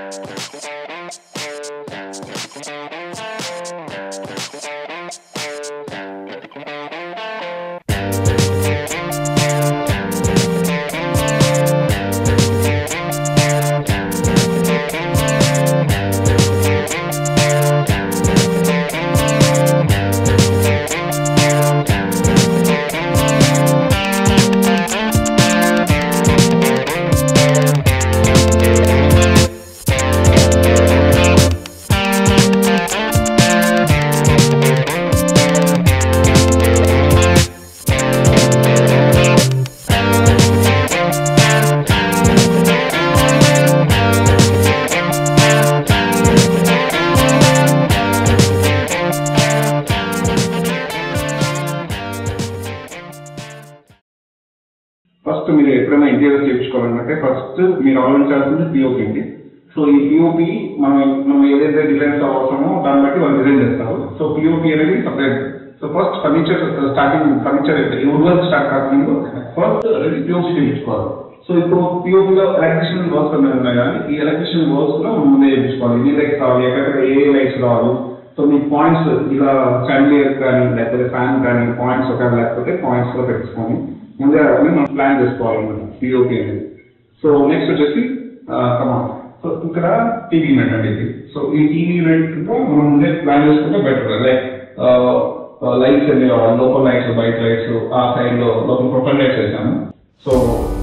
first మీరు ఎప్పుడైనా interior చేయించుకోవాలంటే first మీరు ఆలోచించాల్సింది పిఓపి అండి సో ఈ పిఓపి మనం మనం ఏదైతే డిజైన్స్ అవసరమో దాన్ని బట్టి వాళ్ళు డిజైన్ చేస్తారు సో పిఓపి అనేది separate so first furniture starting furniture అయితే ఈ వుడ్ వర్క్ స్టార్ట్ కాకముందు ఫస్ట్ అనేది పిఓపి చేయించుకోవాలి సో ఇప్పుడు పిఓపిలో ఎలక్ట్రిషియన్ వర్క్స్ అనేది ఉన్నాయి కానీ ఈ ఎలక్ట్రిషియన్ వర్క్స్ కూడా మనం ముందే చేయించుకోవాలి ఎన్ని లైట్స్ కావాలి ఎక్కడ ఏ లైట్స్ కావాలి సో మీ పాయింట్స్ ఇలా చాండిలియర్ కానీ లేకపోతే ఫ్యాన్ కానీ పాయింట్స్ ఒకవేళ లేకపోతే పాయింట్స్ లో పెట్టుకొని ముందే అవన్నీ మనం ప్లాన్ చేసుకోవాలన్నమాట పిఓపి అనేది సో నెక్స్ట్ వచ్చేసి కమాన్ సో ఇక్కడ టీవీ యూనిట్ అండి ఇది సో ఈ టీవీ యూనిట్ మనం ముందే ప్లాన్ చేసుకుంటే బెటర్ లైక్ లైట్స్ అన్ని కావాలి లోపల లైట్స్ బయట లైట్స్ ఆ సైడ్ లో లోపల ప్రొఫైల్ లైట్స్ వేసాము సో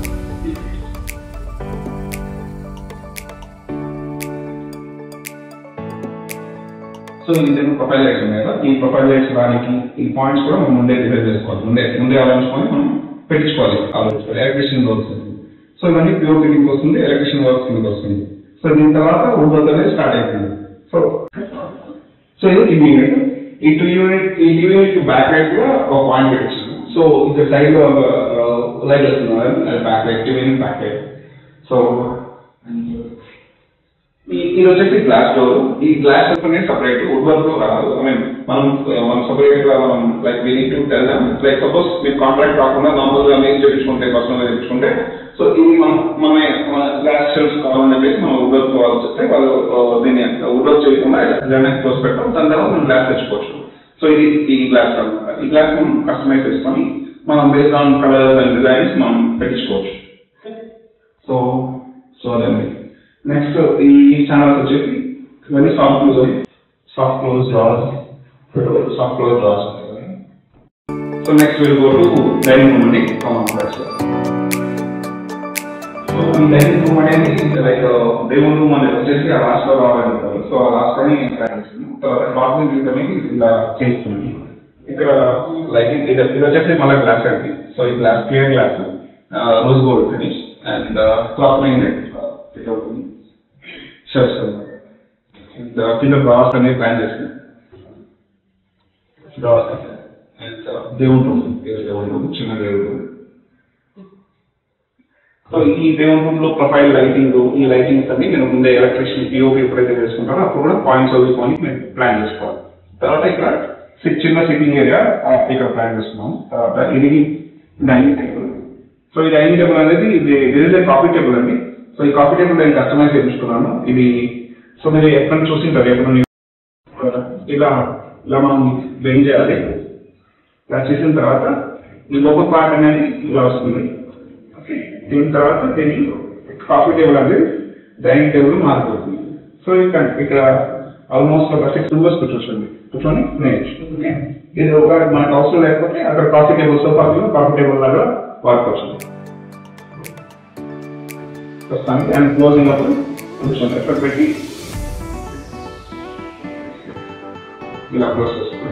సో ఇది ప్రొఫైల్ లైట్స్ ఉన్నాయి కదా ఈ ప్రొఫైల్ లైట్స్ దానికి ఈ పాయింట్స్ కూడా మనం ముందే డిజైన్ చేసుకోవాలి ముందే ముందే ఆలోచించుకొని మనం పెట్టించుకోవాలి ఆలోచించుకోవాలి ఎలక్ట్రిషియన్ వర్క్స్ సో ఇవన్నీ ప్యూర్ కిందకి వస్తుంది ఎలక్ట్రిషియన్ వర్క్స్ కిందకి వస్తుంది సో దీని తర్వాత వుడ్ వర్క్ అనేది స్టార్ట్ అయిపోయింది సో సో ఇది టీవీ యూనిట్ ఈ టూ యూనిట్ ఈ టీవీ యూనిట్ బ్యాక్ లైట్ కూడా ఒక పాయింట్ పెట్టించాను సో ఇక్కడ సైడ్ లో లైట్ వస్తుంది back light TV unit back light so ఈ ఇది వచ్చేసి గ్లాస్ డోర్ ఈ గ్లాస్ అనేది సపరేట్ వుడ్ వర్క్ రాదు ఐ మీన్ మనం మనం సపరేట్ గా మనం like we need to tell them like suppose మీరు కాంట్రాక్ట్ కాకుండా నార్మల్ గా మీరు చేయించుకుంటే పర్సనల్ గా చేయించుకుంటే సో ఇది మనం మన మన గ్లాస్ షెల్ఫ్స్ కావాలని చెప్పేసి మనం వుడ్ వర్క్ కావాల్సి వస్తే వాళ్ళు ఆ, దీన్ని వుడ్ వర్క్ చేయకుండా ఇలానే క్లోజ్ పెట్టడం దాని తర్వాత మనం గ్లాస్ తెచ్చుకోవచ్చు సో ఇది ఈ గ్లాస్ అనమాట ఈ గ్లాస్ మనం కస్టమైజ్ చేసుకొని మనం based on colours and designs మనం పెట్టించుకోవచ్చు సో సో అదండి నెక్స్ట్ ఈ ఛానల్స్ వచ్చేసి ఇవన్నీ soft close soft close drawers soft close drawers so next will go to dining room అండి సో ఈ డైనింగ్ రూమ్ అనేది లైక్ దేవుని రూమ్ అనేది వచ్చేసి ఆ లాస్ట్ లో రావాలంటారు సో ఆ లాస్ట్ లోనే ట్రై చేస్తున్నాం తర్వాత బాత్రూమ్ యూనిట్ అనేది ఇలా చేస్తుంది ఇక్కడ లైక్ ఇది ఇది వచ్చేసి మళ్ళీ గ్లాస్ అండి సో ఈ glass clear glass rose gold finish and cloth unit fit అవుతుంది షర్ట్స్ అండ్ కింద డ్రాస్ అనేది ప్లాన్ చేసింది డ్రాస్ అండ్ దేవుని రూమ్ దేవుని రూమ్ చిన్న దేవుని రూమ్ సో ఈ దేవుని రూమ్ లో ప్రొఫైల్ లైటింగ్ ఈ లైటింగ్స్ అన్ని నేను ముందే ఎలక్ట్రిషియన్ పిఓపి ఎప్పుడైతే చేసుకుంటారో అప్పుడు కూడా పాయింట్స్ చదువుకొని మేము ప్లాన్ చేసుకోవాలి తర్వాత ఇక్కడ సి- చిన్న సిట్టింగ్ ఏరియా ఇక్కడ ప్లాన్ చేసుకున్నాం తర్వాత ఇది డైనింగ్ టేబుల్ సో ఈ డైనింగ్ టేబుల్ అనేది ఇది ఇది కాఫీ టేబుల్ అండి సో ఈ కాఫీ టేబుల్ నేను కస్టమైజ్ చేయించుకున్నాను ఇది సో మీరు ఎక్కడ చూసింటారు ఎక్కడ ఇలా ఇలా మనం బెండ్ చేయాలి ఇలా చేసిన తర్వాత ఈ లోపల పార్ట్ అనేది ఇలా వస్తుంది ఓకే దీని తర్వాత దీని కాఫీ టేబుల్ అనేది డైనింగ్ టేబుల్ మారిపోతుంది సో ఇక్కడ ఇక్కడ ఆల్మోస్ట్ ఒక సిక్స్ మెంబర్స్ కూర్చోండి కూర్చొని నేర్చు ఓకే ఇది ఒక మనకు అవసరం లేకపోతే అక్కడ coffee table sofa coffee table లాగా వాడుకోవచ్చు ప్రస్తుతానికి అండ్ క్లోజింగ్ అప్పుడు కూర్చొని ఎక్కడ పెట్టి ఇలా క్లోజ్ చేసుకుని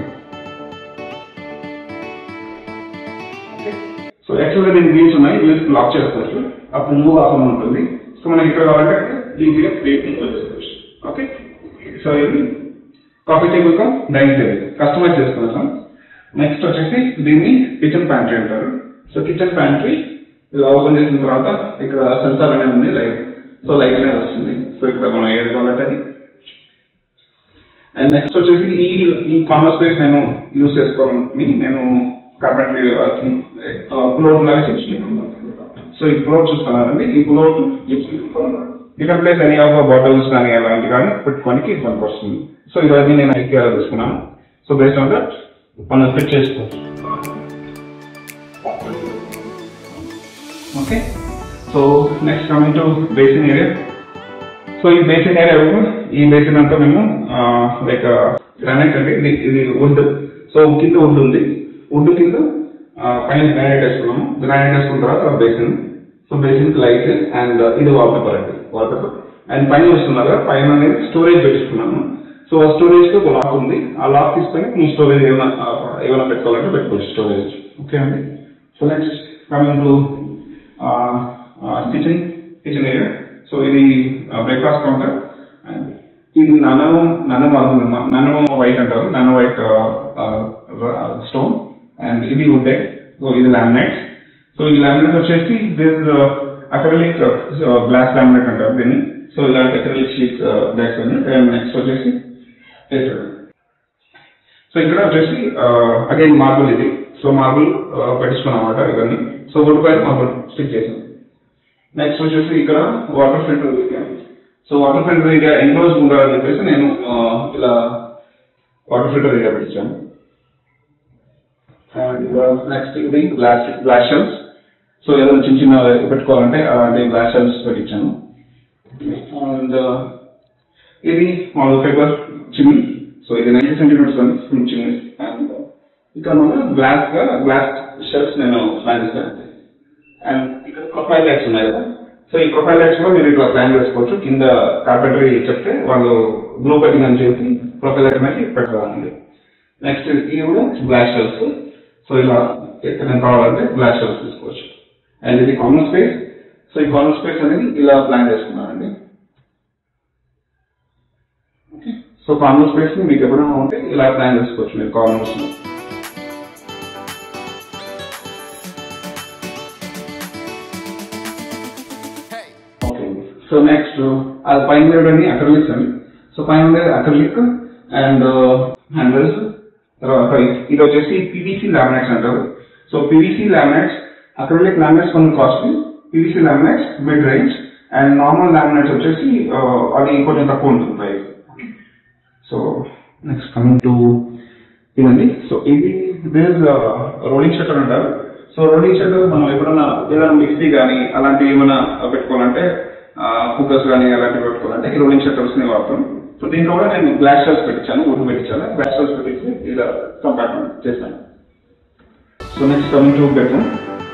సో యాక్చువల్గా దీని వీల్స్ ఉన్నాయి వీల్స్ లాక్ చేసుకోవచ్చు అప్పుడు మూవ్ ఆఫ్ ఉంటుంది సో మనకి ఇక్కడ కావాలంటే ఈజీగా క్రియేట్ చేసుకోవచ్చు ఓకే సో ఇది కాఫీ టేబుల్ కా డైనింగ్ టేబుల్ కస్టమైజ్ చేసుకున్నాం నెక్స్ట్ వచ్చేసి దీన్ని కిచెన్ ప్యాంట్రీ అంటారు సో కిచెన్ ప్యాంట్రీ ఇలా ఓపెన్ చేసిన తర్వాత ఇక్కడ సెన్సార్ అనేది ఉంది లైట్ సో లైట్ అనేది వస్తుంది సో ఇక్కడ మనం ఏది కావాలంటే అది అండ్ నెక్స్ట్ వచ్చేసి ఈ ఈ కామర్స్ స్పేస్ నేను యూజ్ చేసుకోవాలని నేను కార్పెంటరీ ప్లోట్ లాగా చేసుకున్నాను సో ఈ ప్లోట్ చూస్తున్నారండి ఈ float you can place any of bottles కానీ అలాంటి కానీ పెట్టుకోనికి పనికి వస్తుంది సో ఇవన్నీ నేను ఐక్యా తీసుకున్నాను సో బేస్డ్ ఆన్ దట్ మనం ఫిట్ చేసుకోవచ్చు okay so next coming to basin area so ఈ బేసిన్ ఏరియా ఈ బేసిన్ అంతా మేము లైక్ గ్రానైట్ అండి ఇది ఇది వుడ్ సో కింద వుడ్ ఉంది వుడ్ కింద ఆ, పైన గ్రానైట్ వేసుకున్నాము గ్రానైట్ వేసుకున్న తర్వాత basin so basin light and ఇది వాల్ పేపర్ అండి వాల్ పేపర్ అండ్ పైన చూస్తున్నారు పైన అనేది స్టోరేజ్ పెట్టుకున్నాము సో ఆ స్టోరేజ్ తో ఒక లాక్ ఉంది ఆ లాక్ తీసుకొని మీ స్టోరేజ్ ఏమైనా ఆ, ఏమైనా పెట్టుకోవాలంటే పెట్టుకోవచ్చు స్టోరేజ్ ఓకే అండి so next coming to kitchen kitchen area so ఇది బ్రేక్ఫాస్ట్ కౌంటర్ అండ్ ఇది nano nano marble nano white అంటారు నానో వైట్ స్టోన్ అండ్ ఇది వుడ్ సో ఇది లామినేట్ సో ఈ లామినేట్ వచ్చేసి దిస్ అక్రలిక్ గ్లాస్ లామినేట్ అంటారు దీన్ని సో ఇలాంటి acrylic sheet bags and next వచ్చేసి సో ఇక్కడ వచ్చేసి అగైన్ మార్బుల్ ఇది సో మార్బుల్ పెట్టించుకున్నాం అన్నమాట ఇవన్నీ సో వుడ్ పైన మార్బుల్ స్టిక్ చేసాం నెక్స్ట్ వచ్చేసి ఇక్కడ water filter area so water filter area enclose ఉండాలని చెప్పేసి నేను ఆ, ఇలా వాటర్ ఫిల్టర్ ఏరియా పెట్టించాను అండ్ నెక్స్ట్ ఇది గ్లాస్ గ్లాస్ షెల్స్ సో ఏదైనా చిన్న చిన్న పెట్టుకోవాలంటే అలాంటి గ్లాస్ షెల్స్ పెట్టించాను అండ్ ఇది మామూలు ఫైబర్ చిమ్ని సో ఇది నైన్టీ సెంటీమీటర్స్ అని ఫుల్ చిమ్ని అండ్ ఇక్కడ మనం గ్లాస్ గా గ్లాస్ షెల్స్ నేను ప్లాన్ చేశాను అండ్ ఇక్కడ ప్రొఫైల్ లైట్స్ ఉన్నాయి కదా సో ఈ ప్రొఫైల్ లైట్స్ కూడా మీరు ఇట్లా ప్లాన్ చేసుకోవచ్చు కింద కార్పెంటరీ చెప్తే వాళ్ళు బ్లూ కటింగ్ అని చెప్పి ప్రొఫైల్ లైట్ అనేది పెట్టాలండి నెక్స్ట్ ఇది కూడా గ్లాస్ షెల్స్ సో ఇలా ఎక్కడ కావాలంటే గ్లాస్ షెల్స్ తీసుకోవచ్చు అండ్ ఇది కామన్ స్పేస్ సో ఈ కామన్ స్పేస్ అనేది ఇలా ప్లాన్ చేసుకున్నానండి సో కామన్ స్పేస్ ని మీకు ఎప్పుడైనా ఉంటే ఇలా ప్లాన్ చేసుకోవచ్చు మీరు కామన్స్ ఓకే సో నెక్స్ట్ అది పైన ఉండేవి అక్రలిక్స్ అండి సో పైన ఉండేది అక్రలిక్ అండ్ హ్యాండిల్స్ తర్వాత ఇది వచ్చేసి పీవీసీ లామినేట్స్ అంటారు so PVC laminates acrylic laminates కొన్ని costly PVC laminates mid range and normal laminates వచ్చేసి ఆ, అది కొంచెం తక్కువ ఉంటుంది price so next coming to ఇదండి సో ఇది దిస్ రోలింగ్ షట్టర్ అంటారు సో రోలింగ్ షట్టర్ మనం ఎప్పుడైనా ఏదైనా మిక్సీ కానీ అలాంటివి ఏమైనా పెట్టుకోవాలంటే కుక్కర్స్ కానీ అలాంటివి పెట్టుకోవాలంటే ఈ రోలింగ్ షట్టర్స్ ని వాడతాం సో దీంట్లో కూడా నేను గ్లాస్ షెల్స్ పెట్టించాను వుడ్ పెట్టించాను గ్లాస్ షెల్స్ పెట్టించి ఇలా కంపార్ట్మెంట్ చేశాను so next coming to bedroom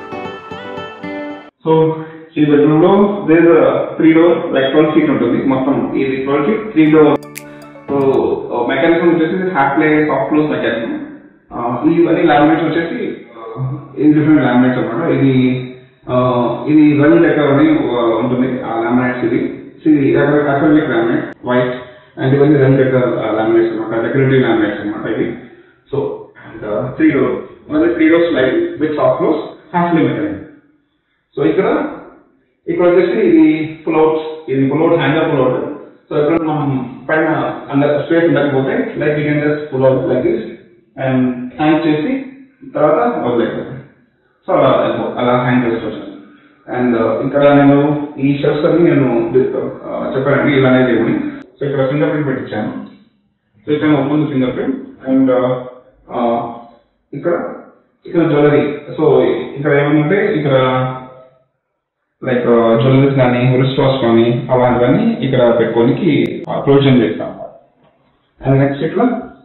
so ఈ బెడ్రూమ్ లో there three door like twelve feet ఉంటుంది మొత్తం ఇది twelve feet three door so mechanism వచ్చేసి half play soft close mechanism ఇవన్నీ లామినేట్స్ వచ్చేసి ఇది డిఫరెంట్ లామినేట్స్ అనమాట ఇది ఆ, ఇది రన్ డెకర్ అని ఆ, ఉంటుంది ఆ లామినేట్స్ ఇది So, ఇది అక్రలిక్ లామినేట్ వైట్ అండ్ ఇవన్నీ రన్ డెకర్ లామినేట్స్ అనమాట డెకరేటివ్ లామినేట్స్ అనమాట ఇది సో అండ్ త్రీ డోర్ మళ్ళీ three doors light with soft close half play mechanism so ఇక్కడ ఇక్కడ వచ్చేసి ఇది పుల్అవుట్స్ ఇది పుల్అవుట్ హ్యాంగర్ పుల్అవుట్ సో ఇక్కడ మనం పైన అండర్ స్పేస్ ఉండకపోతే like you can just pull out like this and hang చేసి తర్వాత వదిలేదు సో అలా అయిపో- అలా హ్యాంగ్ చేసుకోవచ్చు అండ్ ఇక్కడ నేను ఈ షర్ట్స్ అన్ని నేను uh, చెప్పానండి ఇలానే దేవుని సో ఇక్కడ ఫింగర్ ప్రింట్ పెట్టించాను సో ఇక్కడ ఓపెన్ ఫింగర్ ప్రింట్ అండ్ ఇక్కడ ఇక్కడ జ్యువెలరీ సో ఇక్కడ ఏమంటే ఇక్కడ లైక్ జ్యువెలరీస్ కానీ రిస్ట్ వాచ్ కానీ అలాంటివన్నీ ఇక్కడ పెట్టుకోనికి ప్రొవిజన్ చేస్తాం అండ్ నెక్స్ట్ ఇట్లా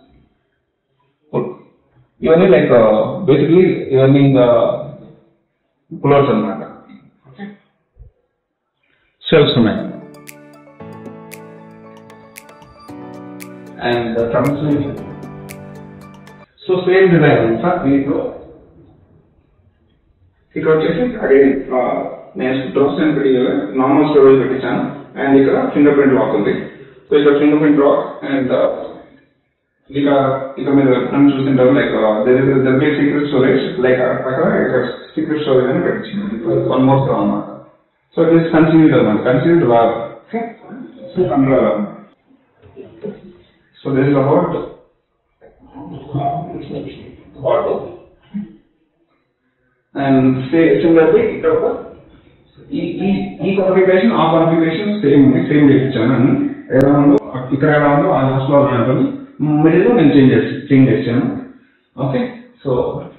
ఇవన్నీ లైక్ బేసిక్లీ ఇవన్నీ ఇంకా పులోర్స్ అనమాట షెల్ఫ్స్ ఉన్నాయి and translation so same design sir దీంట్లో ఇక్కడ వచ్చేసి అగైన్ నేను డ్రాస్ అని పెట్టి నార్మల్ స్టోరేజ్ పెట్టించాను అండ్ ఇక్కడ ఫింగర్ ప్రింట్ లాక్ ఉంది సో ఇక్కడ ఫింగర్ ప్రింట్ లాక్ అండ్ ఇక ఇక మీరు ఎప్పుడైనా చూసింటారు like there be secret storage like అక్కడ ఇక్కడ సీక్రెట్ స్టోరేజ్ అని పెట్టించింది వన్ మోర్ అన్నమాట సో ఇట్ ఈస్ కన్సీల్డ్ అనమాట కన్సీల్డ్ లాగ్ so under so this is about water and similarly ఇక్కడ ఒక ఈ ఈ ఈ కాన్ఫిగరేషన్ ఆ కాన్ఫిగరేషన్ సేమ్ ఉంది సేమ్ చేయించాను నేను ఎలా ఉందో ఇక్కడ ఎలా ఉందో ఆ లాస్ట్ లో అలా ఉంటుంది మిడిల్ నేను చేంజ్ చేసి చేంజ్ చేశాను okay so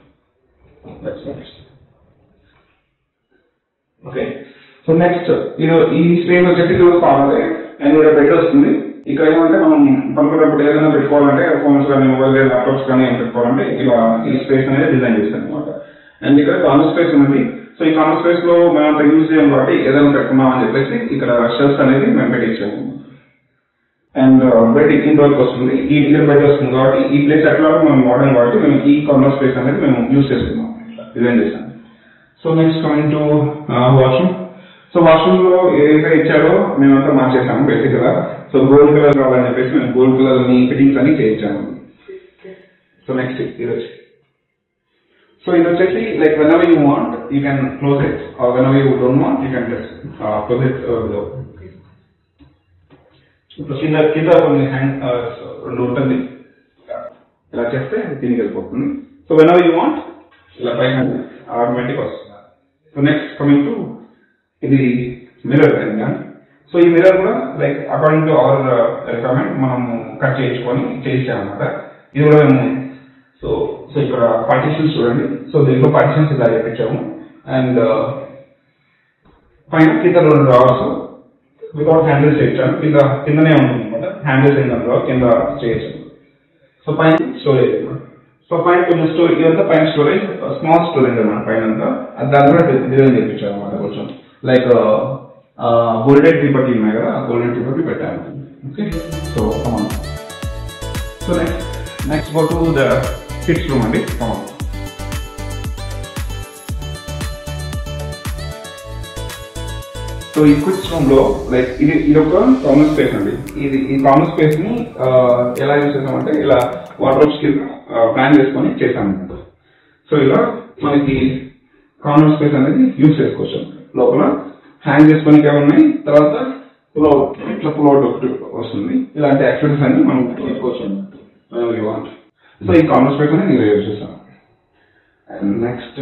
okay so next ఇది ఈ స్క్రీన్ వచ్చేసి ఇది కూడా కావాలి అండ్ ఇక్కడ బెడ్ వస్తుంది ఇక్కడ ఏమంటే మనం పనుకున్నప్పుడు ఏదైనా పెట్టుకోవాలంటే ఫోన్స్ కానీ మొబైల్ ల్యాప్టాప్స్ కానీ ఏం పెట్టుకోవాలంటే ఇలా ఈ స్పేస్ అనేది డిజైన్ చేస్తాను అనమాట అండ్ ఇక్కడ కార్నర్ స్పేస్ ఉంది సో ఈ కార్నర్ స్పేస్ లో మనం అంత యూజ్ చేయం కాబట్టి ఏదైనా పెట్టుకున్నాం అని చెప్పేసి ఇక్కడ షెల్ఫ్స్ అనేది మేము పెట్టించాము అండ్ బెడ్ ఇంటి వరకు వస్తుంది ఈ ఇక్కడ బెడ్ వస్తుంది కాబట్టి ఈ ప్లేస్ ఎట్లా మనం వాడడం కాబట్టి మేము ఈ కార్నర్ స్పేస్ అనేది మేము యూజ్ చేసుకున్నాం డిజైన్ చేసాం so next coming to washroom so washroom లో ఏదైతే ఇచ్చారో మేమంతా మార్చేసాము బేసిక్ గా సో గోల్డ్ కలర్ కావాలని చెప్పేసి మేము గోల్డ్ కలర్ ని ఫిట్టింగ్స్ అన్ని చేయించాము సో నెక్స్ట్ ఇది వచ్చి సో ఇది వచ్చేసి like whenever you want you can close it whenever you don't want you can just close it below ఇప్పుడు కింద కింద కొన్ని హ్యాండ్ రెండు ఉంటుంది ఇలా చేస్తే దీనికి వెళ్ళిపోతుంది so whenever you want ఇలా పైన ఆటోమేటిక్ వస్తుంది సో నెక్స్ట్ కమింగ్ టు ఇది మిర్రర్ కానీ సో ఈ మిర్రర్ కూడా like according to our requirement మనం కట్ చేయించుకొని చేయించామన్నమాట ఇది కూడా మేము సో సో ఇక్కడ పార్టీషన్స్ చూడండి సో దీంట్లో పార్టీషన్స్ ఇలా చేయించాము అండ్ పైన కింద రెండు డ్రావర్స్ వితౌట్ హ్యాండిల్స్ చేయించాను కింద కిందనే ఉంటుంది అనమాట హ్యాండిల్స్ ఏంటంటే కింద చేయొచ్చు సో పైన స్టోరేజ్ అనమాట సో పైన కొంచెం స్టోరేజ్ ఇదంతా పైన స్టోరేజ్ స్మాల్ స్టోరేజ్ అన్నమాట పైన అంతా అది దాని కూడా డిజైన్ చేయించాను అనమాట కొంచెం లైక్ గోల్డెన్ టీపర్టీ ఉన్నాయి కదా ఆ గోల్డెన్ టీపర్టీ పెట్టాను okay so come on so next next go to the kids room అండి కమాన్ సో ఈ క్విక్స్ రూమ్ లో లైక్ ఇది ఇది ఒక కామన్ స్పేస్ అండి ఇది ఈ కామన్ స్పేస్ ని ఆ, ఎలా యూజ్ చేసామంటే ఇలా వాటర్ కింద ప్లాన్ చేసుకొని చేసాము సో ఇలా మనకి కామన్ స్పేస్ అనేది యూజ్ చేసుకోవచ్చు లోపల హ్యాంగ్ చేసుకొని ఉన్నాయి తర్వాత పుల్ అవుట్ ఇట్లా పుల్ అవుట్ ఒకటి వస్తుంది ఇలాంటి యాక్టివిటీస్ అన్ని మనం చేసుకోవచ్చు వాంట్ సో ఈ కామన్ స్పేస్ అనేది నేను యూజ్ చేస్తాను అండ్ నెక్స్ట్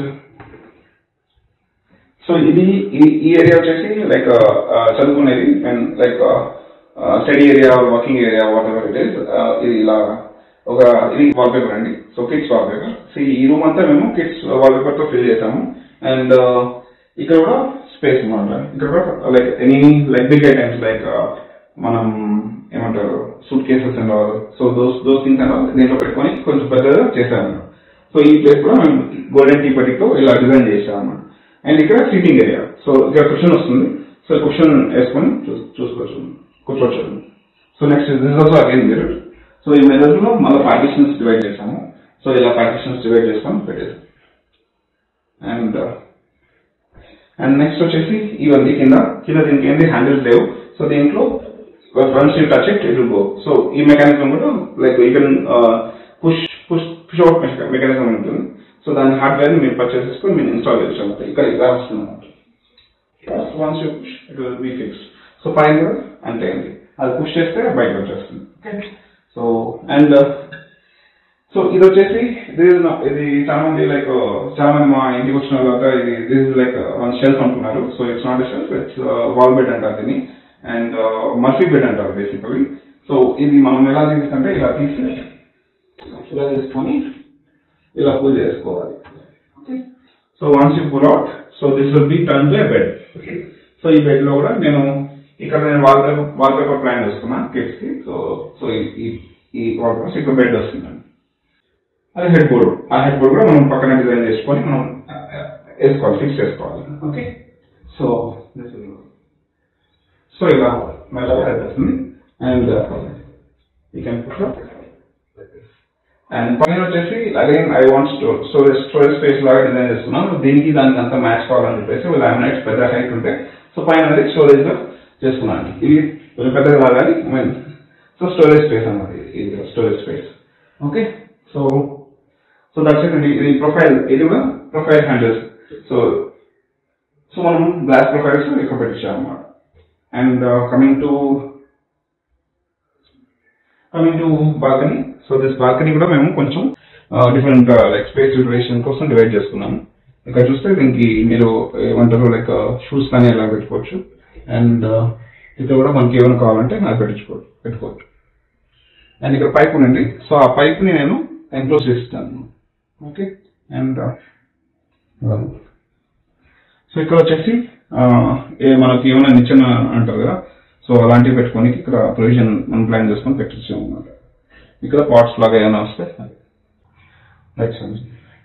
సో ఇది ఈ- ఈ ఏరియా వచ్చేసి లైక్ చదువుకునేది and like study area working area whatever it is ఇది ఇలా ఒక ఇది వాల్ పేపర్ అండి so kids wall paper so ఈ రూమ్ అంతా మేము కిడ్స్ వాల్ పేపర్ తో ఫిల్ చేసాము అండ్ ఇక్కడ కూడా స్పేస్ అనమాట ఇక్కడ కూడా like any like big items like మనం ఏమంటారు suitcases and all so those those things and దీంట్లో పెట్టుకొని కొంచెం పెద్దగా చేశాము సో ఈ ప్లేస్ కూడా మేము గోల్డెన్ టీ పట్టితో ఇలా డిజైన్ చేసాము అన్నమాట అండ్ ఇక్కడ సీటింగ్ ఏరియా సో ఇక్కడ క్వశ్చన్ వస్తుంది సో క్వశ్చన్ వేసుకొని చూ- చూసుకోవచ్చు కూర్చోవచ్చు so next this also again mirror so ఈ మిరర్ లో మళ్ళీ పార్టిషన్స్ డివైడ్ చేసాము సో ఇలా పార్టిషన్స్ డివైడ్ చేసుకొని పెట్టేసాం అండ్ అండ్ నెక్స్ట్ వచ్చేసి ఇవన్నీ కింద కింద దీనికి ఏంటి హ్యాండిల్స్ లేవు సో దీంట్లో once you touch it it will go so ఈ మెకానిజం కూడా like you can push push push out mechanism ఉంటుంది సో దాని హార్డ్వేర్ మీరు పర్చేస్ చేసుకొని మీరు ఇన్స్టాల్ చేసుకోవచ్చు ఇక్కడ ఇలా వస్తుంది once you push it will be fix so పైన కూడా అంతే అండి అది పుష్ చేస్తే బయటకు వచ్చేస్తుంది ఓకే సో అండ్ సో ఇది వచ్చేసి this is not- ఇది చాలా మంది లైక్ చాలా మంది మా ఇంటికి వచ్చిన వాళ్ళంతా ఇది this is like one shelf అనుకున్నారు so it's not shelf it's wall bed అంటారు దీన్ని అండ్ మర్ఫీ బెడ్ అంటారు బేసికలీ సో ఇది మనం ఎలా తీసుకుంటే ఇలా తీసి ఇలా తీసుకొని ఇలా పూజ చేసుకోవాలి so once you pull out so this will be turn to bed so ఈ బెడ్ లో కూడా నేను ఇక్కడ నేను wall paper wall paper plan చేసుకున్నా కిడ్స్ కి సో సో ఈ ఈ వాల్ పేపర్ ఇక్కడ బెడ్ వస్తుందండి అది హెడ్ బోర్డ్ ఆ హెడ్ బోర్డ్ కూడా మనం పక్కన డిజైన్ చేసుకొని మనం ఆ, ఆ, వేసుకోవాలి ఫిక్స్ చేసుకోవాలి ఓకే సో సో ఇలా మెల్లగా హెడ్ వస్తుంది and you can push and పైన వచ్చేసి again I want storage storage space లాగా డిజైన్ చేస్తున్నాను దీనికి దానికి అంతా మ్యాచ్ కావాలని చెప్పేసి లామినేట్స్ పెద్ద హైట్ ఉంటే సో పైన అనేది స్టోరేజ్ గా చేసుకున్నాను ఇది కొంచెం పెద్దగా లాగాలి I mean so storage space అన్నమాట ఇది storage space okay so so that's it ఇది ప్రొఫైల్ ఇది కూడా ప్రొఫైల్ హ్యాండిల్స్ సో సో మనం గ్లాస్ ప్రొఫైల్స్ ఇక్కడ పెట్టించాం అన్నమాట and coming to coming to balcony so this balcony కూడా మేము కొంచెం డిఫరెంట్ లైక్ స్పేస్ డ్యూరేషన్ కోసం డివైడ్ చేసుకున్నాము ఇక్కడ చూస్తే దీనికి మీరు ఏమంటారు లైక్ షూస్ కానీ ఎలా పెట్టుకోవచ్చు అండ్ ఇక్కడ కూడా మనకి ఏమైనా కావాలంటే నాకు పెట్టించుకోవచ్చు పెట్టుకోవచ్చు అండ్ ఇక్కడ పైప్ ఉందండి సో ఆ పైప్ ని నేను ఎంక్లోజ్ చేస్తాను ఓకే అండ్ సో ఇక్కడ వచ్చేసి ఆ, ఏ మనకి ఏమైనా నిచ్చెన అంటారు కదా సో అలాంటివి పెట్టుకొని ఇక్కడ ప్రొవిజన్ మనం ప్లాన్ చేసుకొని పెట్టచ్చు అనమాట ఇక్కడ పాట్స్ లాగా ఏమైనా వస్తే right sir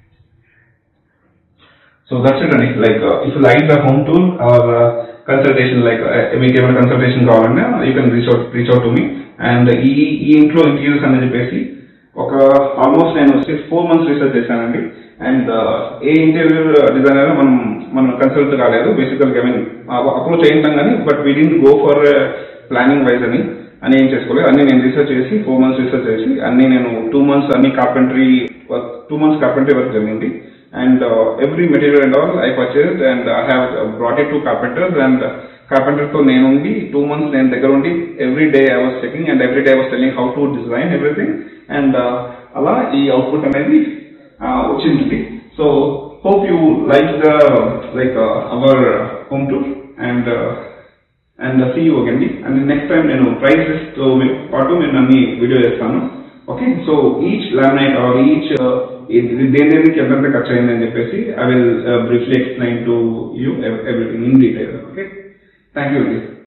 so that's it అండి like if like the home tour or consultation like మీకు ఏమైనా కన్సల్టేషన్ కావాలన్నా you can reach out reach out to me and ఈ ఈ ఇంట్లో ఇంటీరియర్స్ అని చెప్పేసి ఒక ఆల్మోస్ట్ నేను సిక్స్ ఫోర్ మంత్స్ రీసెర్చ్ చేశానండి అండ్ ఏ ఇంటీరియర్ డిజైనర్ మనం మనం కన్సల్ట్ కాలేదు బేసికల్గా ఐ మీన్ అప్రోచ్ అయింటాం కానీ but we didn't go for planning wise అని అని ఏం చేసుకోలేదు అన్ని నేను రీసెర్చ్ చేసి ఫోర్ మంత్స్ రీసెర్చ్ చేసి అన్ని నేను టూ మంత్స్ అన్ని carpentry work two months carpentry work జరిగింది and every material and all I purchased and I have brought it to carpenters and carpenter తో నేను ఉండి టూ మంత్స్ నేను దగ్గర ఉండి every day I was checking and every day I was telling how to design everything and అలా ఈ output అనేది uh, వచ్చింది so hope you like the like our home tour and and see you అండి and next time నేను prices తో మీ- పాటు నేను అన్ని వీడియో చేస్తాను okay so each laminate or each దేని దేనికి ఎంతెంత ఖర్చు అయిందని చెప్పేసి I will briefly explain to you everything in detail okay thank you అండి